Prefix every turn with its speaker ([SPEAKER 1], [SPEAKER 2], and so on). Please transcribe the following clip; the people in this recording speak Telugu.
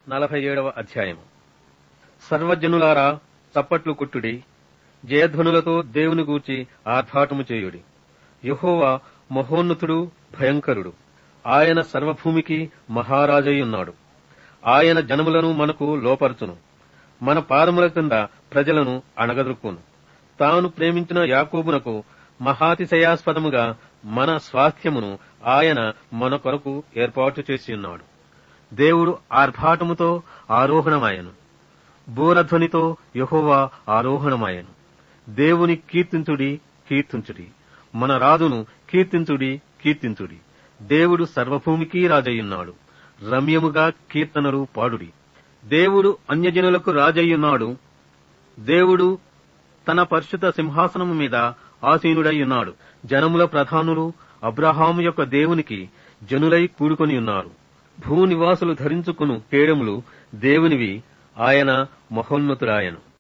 [SPEAKER 1] నలభై ఏడవ అధ్యాయం సర్వజనులారా చప్పట్లు కొట్టుడి జయధ్వనులతో దేవుని గూర్చి ఆర్భాటము చేయుడి యెహోవా మహోన్నతుడు భయంకరుడు ఆయన సర్వభూమికి మహారాజయ్యున్నాడు ఆయన జనములను మనకు లోపరచును మన పాదముల కింద ప్రజలను అణగదొక్కును తాను ప్రేమించిన యాకోబునకు మహాతిశయాస్పదముగా మన స్వాస్థ్యమును ఆయన మన కొరకు ఏర్పాటు చేసి ఉన్నాడు దేవుడు ఆర్భాటముతో ఆరోహణమాయను బూరధ్వనితో యెహోవా ఆరోహణమాయను దేవుని కీర్తించుడి కీర్తించుడి మన రాజును కీర్తించుడి కీర్తించుడి దేవుడు సర్వభూమికి రాజయ్యున్నాడు రమ్యముగా కీర్తనలు పాడుడి దేవుడు అన్యజనులకు రాజయ్యున్నాడు దేవుడు తన పరిశుద్ధ సింహాసనము మీద ఆసీనుడై ఉన్నాడు జనముల ప్రధానులు అబ్రహాము యొక్క దేవునికి జనులై కూడుకొని ఉన్నారు భూనివాసులు ధరించుకును కేడములు దేవునివి ఆయన మహోన్నతుడాయను